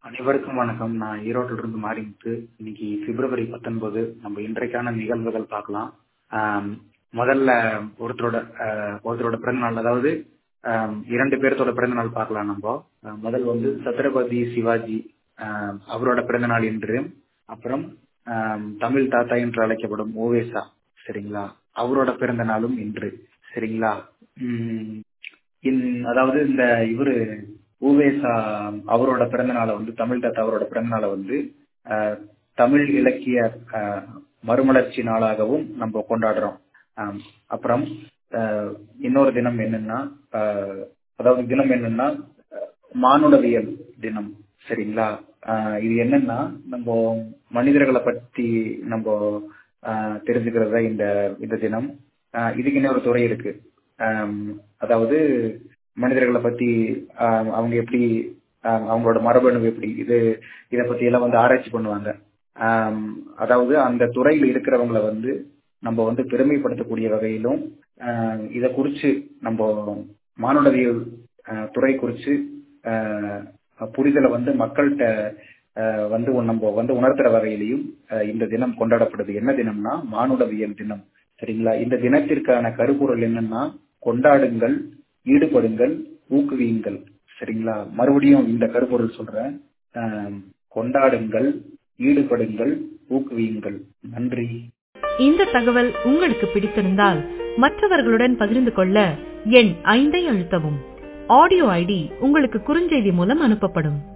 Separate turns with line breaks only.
அனைவருக்கும் வணக்கம் நான் ஈரோட்டில் இருந்து மாரிமுத்து இன்னைக்கு பிப்ரவரி பத்தொன்பது நம்ம இன்றைக்கான நிகழ்வுகள் பார்க்கலாம் ஆம், முதல்ல ஒருத்தரோட ஆஹ், ஒருத்தரோட பிறந்த நாள் அதாவது ஆம், இரண்டு பேர்த்தோட பிறந்த நாள் பார்க்கலாம் நம்ம ஆஹ், முதல் வந்து சத்ரபதி சிவாஜி ஆஹ், அவரோட பிறந்த நாள் இன்று அப்புறம் ஆம், தமிழ் தாத்தா என்று அழைக்கப்படும் ஓவேசா சரிங்களா அவரோட பிறந்த நாளும் இன்று சரிங்களா உம் இந்- அதாவது இந்த இவரு ஊவேசா அவரோட பிறந்த நாளை வந்து தமிழ் தாத்தா அவரோட பிறந்த நாளை வந்து ஆஹ், தமிழ் இலக்கிய ஆஹ், மறுமலர்ச்சி நாளாகவும் நம்ம கொண்டாடுறோம் ஆம், அப்புறம் ஆஹ், இன்னொரு தினம் என்னன்னா ஆஹ், அதாவது தினம் என்னன்னா ஆஹ், மானுடவியல் தினம் சரிங்களா ஆஹ், இது என்னன்னா நம்ம மனிதர்களை பத்தி நம்ம ஆஹ், தெரிஞ்சுக்கிறத இந்த இந்த தினம் ஆஹ், இதுக்கு இன்னொரு துறை இருக்கு ஆம், அதாவது மனிதர்களை பத்தி ஆஹ், அவங்க எப்படி ஆஹ், அவங்களோட மரபணு எப்படி இது இத பத்தி எல்லாம் வந்து ஆராய்ச்சி பண்ணுவாங்க ஆம், அதாவது அந்த துறையில் இருக்கிறவங்கள வந்து நம்ம வந்து பெருமைப்படுத்தக்கூடிய வகையிலும் ஆஹ், இத குறிச்சு நம்ம மானுடவியல் ஆஹ், துறை குறிச்சு ஆஹ், புரிதலை வந்து மக்கள்கிட்ட ஆஹ், வந்து நம்ம வந்து உணர்த்துற வகையிலையும் ஆஹ், இந்த தினம் கொண்டாடப்படுது என்ன தினம்னா மானுடவியல் தினம் சரிங்களா இந்த தினத்திற்கான கருப்பொருள் என்னன்னா கொண்டாடுங்கள் ஈடுபடுங்கள் ஊக்குவியுங்கள் சரிங்களா மறுபடியும் இந்த கருப்பொருள் சொல்றேன் ஆம், கொண்டாடுங்கள் ஈடுபடுங்கள் ஊக்குவியுங்கள் நன்றி
இந்த தகவல் உங்களுக்கு பிடித்திருந்தால் மற்றவர்களுடன் பகிர்ந்து கொள்ள எண் ஐந்தை அழுத்தவும் ஆடியோ ஐடி உங்களுக்கு குறுஞ்செய்தி மூலம் அனுப்பப்படும்